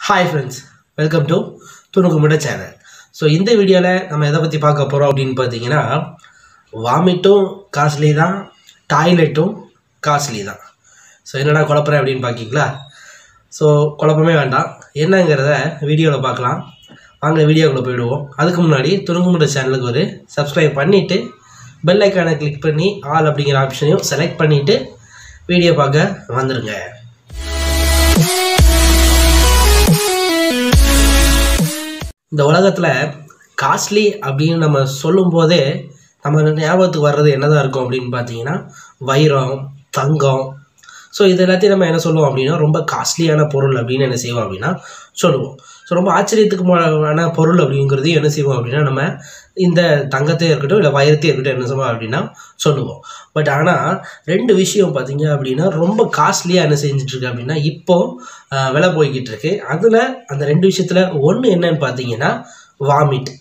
hi friends welcome to துணுக்குமுட channel so இந்த வீடியோவில் நம்ம எதை பற்றி பார்க்க போகிறோம் அப்படின்னு பார்த்தீங்கன்னா வாமிட்டும் காஸ்ட்லி தான் டாய்லெட்டும் காஸ்ட்லி தான் ஸோ என்னடா குழப்பறேன் அப்படின்னு பார்க்கிங்களா ஸோ குழப்பமே வேண்டாம் என்னங்கிறத வீடியோவில் பார்க்கலாம் வாங்க வீடியோக்குள்ளே போயிடுவோம் அதுக்கு முன்னாடி துணுக்குமுட சேனலுக்கு ஒரு சப்ஸ்கிரைப் பண்ணிவிட்டு பெல் ஐக்கானை கிளிக் பண்ணி ஆல் அப்படிங்கிற ஆப்ஷனையும் செலக்ட் பண்ணிவிட்டு வீடியோ பார்க்க வந்துடுங்க இந்த உலகத்தில் காஸ்ட்லி அப்படின்னு நம்ம சொல்லும்போதே நம்ம ஞாபகத்துக்கு வர்றது என்னதான் இருக்கும் அப்படின்னு பார்த்தீங்கன்னா வைரம் தங்கம் ஸோ இது எல்லாத்தையும் நம்ம என்ன சொல்லுவோம் அப்படின்னா ரொம்ப காஸ்ட்லியான பொருள் அப்படின்னு என்ன செய்வோம் அப்படின்னா சொல்லுவோம் ஸோ ரொம்ப ஆச்சரியத்துக்குமான பொருள் அப்படிங்கிறதையும் என்ன செய்வோம் அப்படின்னா நம்ம இந்த தங்கத்தையும் இருக்கட்டும் இல்லை வைரத்தையும் இருக்கட்டும் என்ன செய்வோம் அப்படின்னா சொல்லுவோம் பட் ஆனால் ரெண்டு விஷயம் பார்த்தீங்க அப்படின்னா ரொம்ப காஸ்ட்லியாக என்ன செஞ்சுட்ருக்கு அப்படின்னா இப்போ ஆஹ், விலை போய்கிட்டு இருக்கு அதில் அந்த ரெண்டு விஷயத்தில் ஒன்று என்னன்னு பார்த்தீங்கன்னா வாமிட்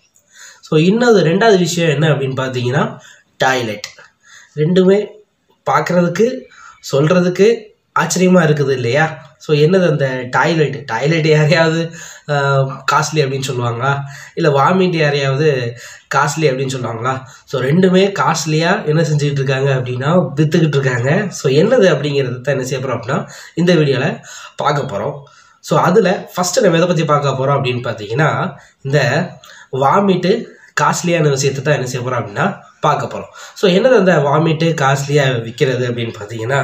ஸோ இன்னொரு ரெண்டாவது விஷயம் என்ன அப்படின்னு பார்த்தீங்கன்னா டாய்லெட் ரெண்டுமே பார்க்குறதுக்கு சொல்கிறதுக்கு ஆச்சரியமாக இருக்குது இல்லையா ஸோ என்னது அந்த டாய்லெட் டாய்லெட் யாரையாவது காஸ்ட்லி அப்படின்னு சொல்லுவாங்களா இல்லை வாமிட் யாரையாவது காஸ்ட்லி அப்படின்னு சொல்லுவாங்களா ஸோ ரெண்டுமே காஸ்ட்லியாக என்ன செஞ்சுக்கிட்டு இருக்காங்க அப்படின்னா விற்றுக்கிட்டு இருக்காங்க ஸோ என்னது அப்படிங்கிறது தான் என்ன செய்ய போகிறோம் அப்படின்னா இந்த வீடியோவில் பார்க்க போகிறோம் ஸோ அதில் ஃபஸ்ட்டு நம்ம எதை பற்றி பார்க்க போகிறோம் அப்படின்னு பார்த்தீங்கன்னா இந்த வாமிட்டு காஸ்ட்லியான விஷயத்தை தான் என்ன செய்ய போகிறோம் அப்படின்னா பார்க்க போகிறோம் ஸோ என்னது அந்த வாமிட்டு காஸ்ட்லியாக விற்கிறது அப்படின்னு பார்த்தீங்கன்னா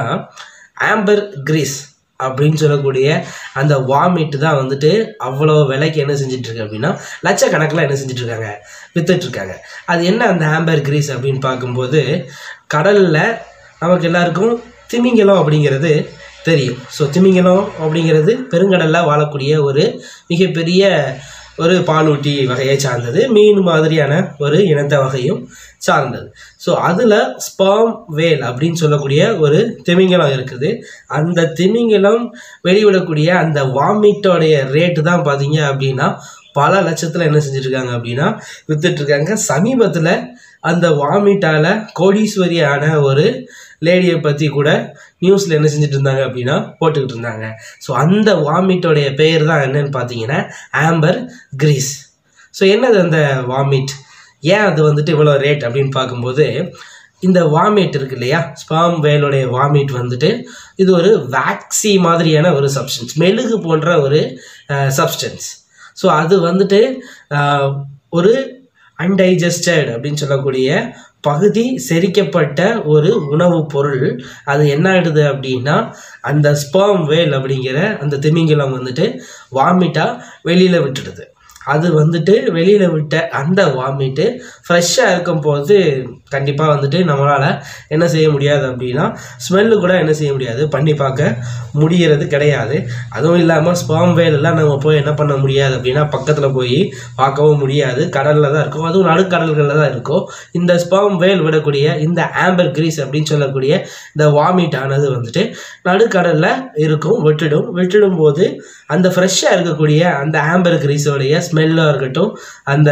ஆம்பர் கிரீஸ் அப்படின்னு சொல்லக்கூடிய அந்த வாமிட் தான் வந்துட்டு அவ்வளோ விலைக்கு என்ன செஞ்சுட்டு இருக்கு அப்படின்னா லட்சக்கணக்கில் என்ன செஞ்சுட்டு இருக்காங்க வித்துட்டு இருக்காங்க அது என்ன அந்த ஆம்பர் கிரீஸ் அப்படின்னு பார்க்கும்போது கடலில் நமக்கு எல்லாருக்கும் திமிங்கலம் அப்படிங்கிறது தெரியும் ஸோ திமிங்கலம் அப்படிங்கிறது பெருங்கடலில் வாழக்கூடிய ஒரு மிகப்பெரிய ஒரு பாலூட்டி வகையை சார்ந்தது மீன் மாதிரியான ஒரு இனத்த வகையும் சார்ந்தது ஸோ அதில் ஸ்பாம் வேல் அப்படின்னு சொல்லக்கூடிய ஒரு திமிங்கலம் இருக்குது அந்த திமிங்கலம் வெளிவிடக்கூடிய அந்த வாமிட்டோடைய ரேட்டு தான் பார்த்தீங்க அப்படின்னா பல லட்சத்தில் என்ன செஞ்சுருக்காங்க அப்படின்னா வித்துட்ருக்காங்க சமீபத்தில் அந்த வாமிட்டால் கோடீஸ்வரியான ஒரு லேடியை பற்றி கூட நியூஸில் என்ன செஞ்சுட்டு இருந்தாங்க அப்படின்னா போட்டுக்கிட்டு இருந்தாங்க ஸோ அந்த வாமிட்டோடைய பெயர் தான் என்னன்னு பார்த்தீங்கன்னா ஆம்பர் கிரீஸ் ஸோ என்னது அந்த வாமிட் ஏன் அது வந்துட்டு இவ்வளோ ரேட் அப்படின்னு பார்க்கும்போது இந்த வாமிட் இருக்கு இல்லையா ஸ்பாம் வேலுடைய வாமிட் வந்துட்டு இது ஒரு வேக்சி மாதிரியான ஒரு சப்ஸ்டன்ஸ் மெழுகு போன்ற ஒரு சப்ஸ்டன்ஸ் ஸோ அது வந்துட்டு அஹ், ஒரு அன்டைஜஸ்டட் அப்படின்னு சொல்லக்கூடிய பகுதி செரிக்கப்பட்ட ஒரு உணவுப் பொருள் அது என்ன ஆயிடுது அப்படின்னா அந்த ஸ்பெர்ம் வேல் அப்படிங்கிற அந்த திமிங்கலம் வந்துட்டு வாமிட்டாக வெளியில் விட்டுடுது அது வந்துட்டு வெளியில் விட்ட அந்த வாமிட்டு ஃப்ரெஷ்ஷாக இருக்கும்போது கண்டிப்பாக வந்துட்டு நம்மளால் என்ன செய்ய முடியாது அப்படின்னா ஸ்மெல்லு கூட என்ன செய்ய முடியாது பண்ணி பார்க்க முடியறது கிடையாது அதுவும் இல்லாமல் ஸ்பாம் வேலெல்லாம் நம்ம போய் என்ன பண்ண முடியாது அப்படின்னா பக்கத்தில் போய் பார்க்கவும் முடியாது கடலில் தான் இருக்கும் அதுவும் நடுக்கடல்களில் தான் இருக்கும் இந்த ஸ்பாம் வேல் விடக்கூடிய இந்த ஆம்பர் கிரீஸ் அப்படின்னு சொல்லக்கூடிய இந்த வாமிட் ஆனது வந்துட்டு நடுக்கடலில் இருக்கும் விட்டுடும் விட்டுடும் போது அந்த ஃப்ரெஷ்ஷாக இருக்கக்கூடிய அந்த ஆம்பர் கிரீஸோடைய ஸ்மெல்லாக இருக்கட்டும் அந்த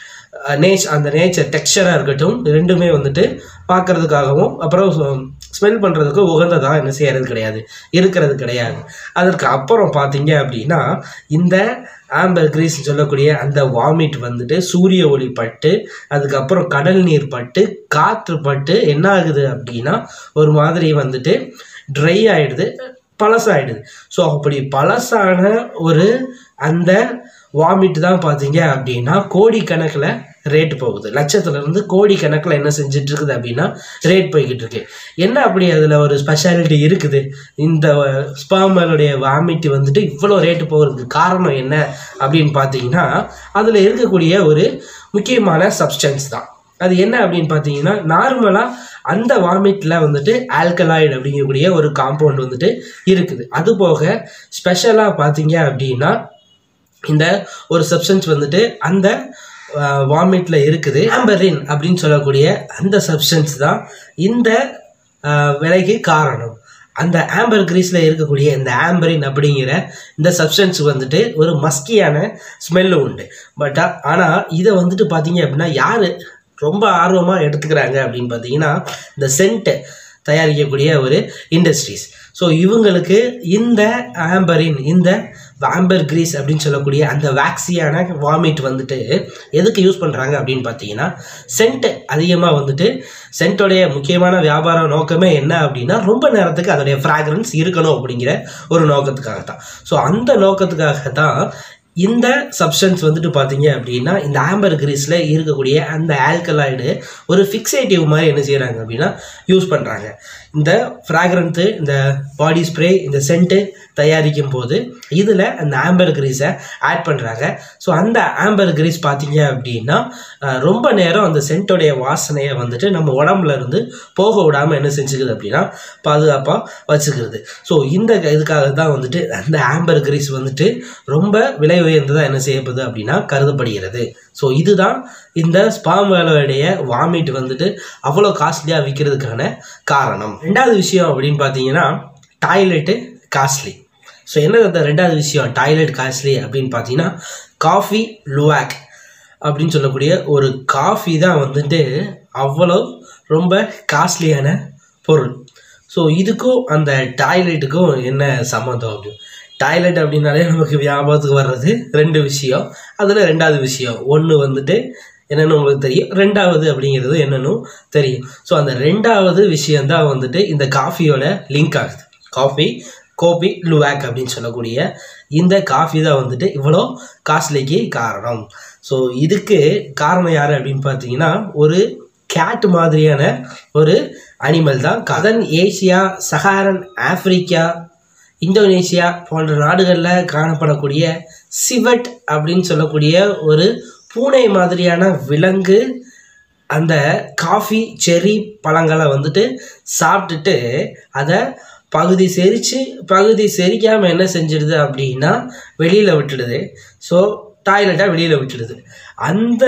நேச் அந்த நேச்சர் டெக்ஸ்சராக இருக்கட்டும் ரெண்டுமே வந்துட்டு பார்க்கறதுக்காகவும் அப்புறம் ஸ்மெல் பண்ணுறதுக்கு உகந்ததாக என்ன செய்யறது கிடையாது இருக்கிறது கிடையாது அதற்கு அப்புறம் பார்த்தீங்க அப்படின்னா இந்த ஆம்பர் கிரீஸ் சொல்லக்கூடிய அந்த வாமிட் வந்துட்டு சூரிய ஒளி பட்டு அதுக்கப்புறம் கடல் நீர் பட்டு காற்று பட்டு என்ன ஆகுது அப்படின்னா ஒரு மாதிரி வந்துட்டு ட்ரை ஆயிடுது பழசாயிடுது ஸோ அப்படி பழசான ஒரு அந்த வாமிட் தான் பார்த்தீங்க அப்படின்னா கோடிக்கணக்கில் ரேட் போகுது லட்சத்துலேருந்து கோடி கணக்கில் என்ன செஞ்சுட்டு இருக்குது அப்படின்னா ரேட் போய்கிட்டு இருக்கு என்ன அப்படி அதில் ஒரு ஸ்பெஷாலிட்டி இருக்குது இந்த ஸ்பாமருடைய வாமிட் வந்துட்டு இவ்வளோ ரேட்டு போகிறதுக்கு காரணம் என்ன அப்படின்னு பார்த்தீங்கன்னா அதில் இருக்கக்கூடிய ஒரு முக்கியமான சப்ஸ்டன்ஸ் தான் அது என்ன அப்படின்னு பார்த்தீங்கன்னா நார்மலாக அந்த வாமிட்டில் வந்துட்டு ஆல்கலாய்டு அப்படிங்கக்கூடிய ஒரு காம்பவுண்ட் வந்துட்டு இருக்குது அது போக ஸ்பெஷலாக பார்த்தீங்க அப்படின்னா இந்த ஒரு சப்ஸ்டன்ஸ் வந்துட்டு அந்த வாமிட்டில் இருக்குது ஆம்பரின் அப்படின்னு சொல்லக்கூடிய அந்த சப்ஸ்டன்ஸ் தான் இந்த ஆஹ், விலைக்கு காரணம் அந்த ஆம்பர் கிரீஸில் இருக்கக்கூடிய இந்த ஆம்பரின் அப்படிங்கிற இந்த சப்ஸ்டன்ஸ் வந்துட்டு ஒரு மஸ்கியான ஸ்மெல்லு உண்டு பட் ஆனால் இதை வந்துட்டு பார்த்தீங்க அப்படின்னா யார் ரொம்ப ஆர்வமாக எடுத்துக்கிறாங்க அப்படின்னு பார்த்தீங்கன்னா இந்த சென்ட் தயாரிக்கக்கூடிய ஒரு இண்டஸ்ட்ரீஸ் ஸோ இவங்களுக்கு இந்த ஆம்பரின் இந்த ஆம்பர் கிரீஸ் அப்படின்னு சொல்லக்கூடிய அந்த வேக்சியான வாமிட் வந்துட்டு எதுக்கு யூஸ் பண்ணுறாங்க அப்படின்னு பார்த்தீங்கன்னா சென்ட் அதிகமாக வந்துட்டு சென்ட்டோடைய முக்கியமான வியாபார நோக்கமே என்ன அப்படின்னா ரொம்ப நேரத்துக்கு அதோடைய ஃப்ராக்ரன்ஸ் இருக்கணும் அப்படிங்கிற ஒரு நோக்கத்துக்காக தான் ஸோ அந்த நோக்கத்துக்காக தான் இந்த சப்ஸ்டன்ஸ் வந்துட்டு பார்த்தீங்க அப்படின்னா இந்த ஆம்பர் கிரீஸில் இருக்கக்கூடிய அந்த ஆல்கலாய்டு ஒரு ஃபிக்ஸேட்டிவ் மாதிரி என்ன செய்கிறாங்க அப்படின்னா யூஸ் பண்ணுறாங்க இந்த ஃப்ராக்ரன்ஸு இந்த பாடி ஸ்ப்ரே இந்த சென்ட்டு தயாரிக்கும் போது இதில் அந்த ஆம்பர் கிரீஸை ஆட் பண்ணுறாங்க ஸோ அந்த ஆம்பர் கிரீஸ் பார்த்தீங்க அப்படின்னா அஹ், ரொம்ப நேரம் அந்த சென்ட்டோடைய வாசனையை வந்துட்டு நம்ம உடம்புல இருந்து போக விடாமல் என்ன செஞ்சுக்குது அப்படின்னா பாதுகாப்பாக வச்சுக்கிறது ஸோ இந்த இதுக்காக தான் வந்துட்டு அந்த ஆம்பர் கிரீஸ் வந்துட்டு ரொம்ப விலை உயர்ந்ததாக என்ன செய்யப்படுது அப்படின்னா கருதப்படுகிறது ஸோ இதுதான் இந்த ஸ்பாம் வேலையுடைய வாமிட் வந்துட்டு அவ்வளோ காஸ்ட்லியாக விற்கிறதுக்கான காரணம் ரெண்டாவது விஷயம் அப்படின்னு பார்த்தீங்கன்னா டாய்லெட்டு காஸ்ட்லி ஸோ என்னது அந்த ரெண்டாவது விஷயம் டாய்லெட் காஸ்ட்லி அப்படின்னு பார்த்தீங்கன்னா காஃபி லுவாக் அப்படின்னு சொல்லக்கூடிய ஒரு காஃபி தான் வந்துட்டு அவ்வளோ ரொம்ப காஸ்ட்லியான பொருள் ஸோ இதுக்கும் அந்த டாய்லெட்டுக்கும் என்ன சம்மந்தம் அப்படின்னு டாய்லெட் அப்படின்னாலே நமக்கு ஞாபகத்துக்கு வர்றது ரெண்டு விஷயம் அதில் ரெண்டாவது விஷயம் ஒன்று வந்துட்டு என்னென்னு உங்களுக்கு தெரியும் ரெண்டாவது அப்படிங்கிறது என்னன்னு தெரியும் ஸோ அந்த ரெண்டாவது விஷயந்தான் வந்துட்டு இந்த காஃபியோட லிங்க் ஆகுது காஃபி கோபி லுவாக் அப்படின்னு சொல்லக்கூடிய இந்த காஃபி தான் வந்துட்டு இவ்வளோ காஸ்ட்லிக்கு காரணம் ஸோ இதுக்கு காரணம் யார் அப்படின்னு பார்த்தீங்கன்னா ஒரு கேட் மாதிரியான ஒரு அனிமல் தான் கதன் ஏசியா சஹாரன் ஆப்பிரிக்கா இந்தோனேசியா போன்ற நாடுகளில் காணப்படக்கூடிய சிவட் அப்படின்னு சொல்லக்கூடிய ஒரு பூனை மாதிரியான விலங்கு அந்த காஃபி செர்ரி பழங்களை வந்துட்டு சாப்பிட்டுட்டு அதை பகுதி செரித்து பகுதி செரிக்காமல் என்ன செஞ்சிடுது அப்படின்னா வெளியில் விட்டுடுது ஸோ டாய்லெட்டாக வெளியில் விட்டுடுது அந்த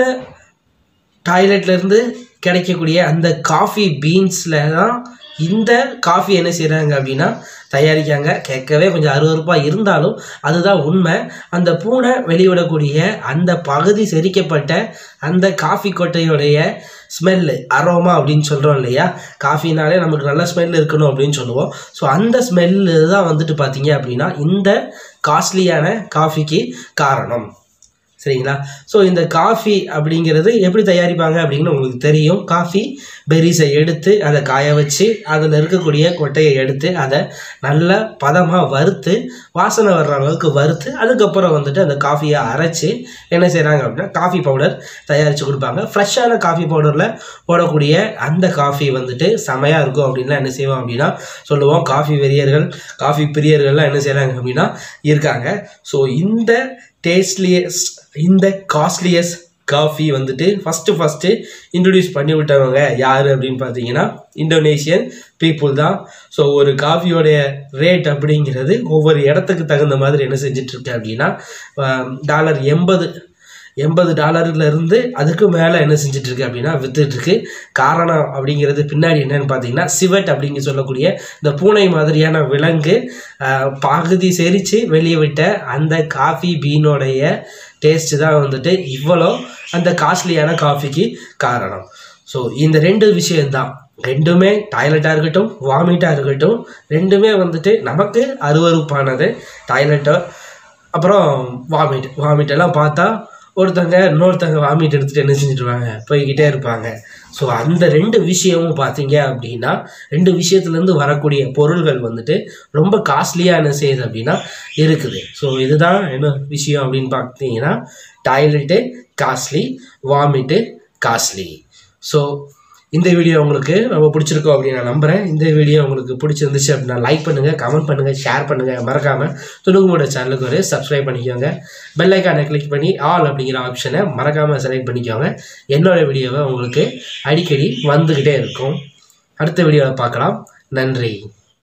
டாய்லெட்லேருந்து கிடைக்கக்கூடிய அந்த காஃபி பீன்ஸில் தான் இந்த காஃபி என்ன செய்கிறாங்க அப்படின்னா தயாரிக்காங்க கேட்கவே கொஞ்சம் அருவருப்பாக இருந்தாலும் அதுதான் உண்மை அந்த பூனை வெளிவிடக்கூடிய அந்த பகுதி செரிக்கப்பட்ட அந்த காஃபி கொட்டையுடைய ஸ்மெல்லு அரோமா அப்படின்னு சொல்கிறோம் இல்லையா காஃபினாலே நமக்கு நல்ல ஸ்மெல் இருக்கணும் அப்படின்னு சொல்லுவோம் ஸோ அந்த ஸ்மெல்லு தான் வந்துட்டு பார்த்தீங்க அப்படின்னா இந்த காஸ்ட்லியான காஃபிக்கு காரணம் சரிங்களா ஸோ இந்த காஃபி அப்படிங்கிறது எப்படி தயாரிப்பாங்க அப்படின்னு உங்களுக்கு தெரியும் காஃபி பெரிஸை எடுத்து அதை காய வச்சு அதில் இருக்கக்கூடிய கொட்டையை எடுத்து அதை நல்ல பதமாக வறுத்து வாசனை வர்ற அளவுக்கு வறுத்து அதுக்கப்புறம் வந்துட்டு அந்த காஃபியை அரைச்சி என்ன செய்கிறாங்க அப்படின்னா காஃபி பவுடர் தயாரித்து கொடுப்பாங்க ஃப்ரெஷ்ஷான காஃபி பவுடரில் போடக்கூடிய அந்த காஃபி வந்துட்டு செமையாக இருக்கும் அப்படின்லாம் என்ன செய்வோம் அப்படின்னா சொல்லுவோம் காஃபி வெறியர்கள் காஃபி பிரியர்கள்லாம் என்ன செய்கிறாங்க அப்படின்னா இருக்காங்க ஸோ இந்த டேஸ்ட்லியஸ்ட் இந்த காஸ்ட்லியஸ்ட் காஃபி வந்துட்டு ஃபஸ்ட்டு ஃபஸ்ட்டு இன்ட்ரடியூஸ் பண்ணி விட்டவங்க யார் அப்படின்னு பார்த்தீங்கன்னா இந்தோனேஷியன் பீப்புள் தான் ஸோ ஒரு காஃபியோடைய ரேட் அப்படிங்கிறது ஒவ்வொரு இடத்துக்கு தகுந்த மாதிரி என்ன செஞ்சிட்ருக்கு அப்படின்னா டாலர் எண்பது எண்பது டாலர்ல இருந்து அதுக்கு மேலே என்ன செஞ்சுட்டு இருக்கு அப்படின்னா வித்துட்டு இருக்கு காரணம் அப்படிங்கிறது பின்னாடி என்னன்னு பார்த்தீங்கன்னா சிவட் அப்படிங்க சொல்லக்கூடிய இந்த பூனை மாதிரியான விலங்கு ஆஹ், பகுதி செரித்து வெளியே விட்ட அந்த காஃபி பீனோடைய டேஸ்ட் தான் வந்துட்டு இவ்வளோ அந்த காஸ்ட்லியான காஃபிக்கு காரணம் ஸோ இந்த ரெண்டு விஷயம்தான் ரெண்டுமே டாய்லெட்டாக இருக்கட்டும் வாமிட்டாக இருக்கட்டும் ரெண்டுமே வந்துட்டு நமக்கு அருவருப்பானது டாய்லெட்டோ அப்புறம் வாமிட் வாமிட் எல்லாம் பார்த்தா ஒருத்தங்க இன்னொருத்தங்க வாமிட் எடுத்துகிட்டு என்ன செஞ்சுட்டுருவாங்க போய்கிட்டே இருப்பாங்க ஸோ அந்த ரெண்டு விஷயமும் பார்த்தீங்க அப்படின்னா ரெண்டு விஷயத்துலேருந்து வரக்கூடிய பொருள்கள் வந்துட்டு ரொம்ப காஸ்ட்லியாக என்ன செய்யுது அப்படின்னா இருக்குது ஸோ இதுதான் என்ன விஷயம் அப்படின்னு பார்த்தீங்கன்னா toilet costly vomit costly so இந்த வீடியோ உங்களுக்கு ரொம்ப பிடிச்சிருக்கோம் அப்படின்னு நான் நம்புகிறேன் இந்த வீடியோ உங்களுக்கு பிடிச்சிருந்துச்சு அப்படின்னா லைக் பண்ணுங்கள் கமெண்ட் பண்ணுங்கள் ஷேர் பண்ணுங்கள் மறக்காமல் துணுங்குமோட சேனலுக்கு ஒரு சப்ஸ்கிரைப் பண்ணிக்கோங்க பெல் ஐக்கானை கிளிக் பண்ணி ஆல் அப்படிங்கிற ஆப்ஷனை மறக்காமல் செலக்ட் பண்ணிக்கோங்க என்னோட வீடியோவை உங்களுக்கு அடிக்கடி வந்துக்கிட்டே இருக்கும் அடுத்த வீடியோவை பார்க்கலாம் நன்றி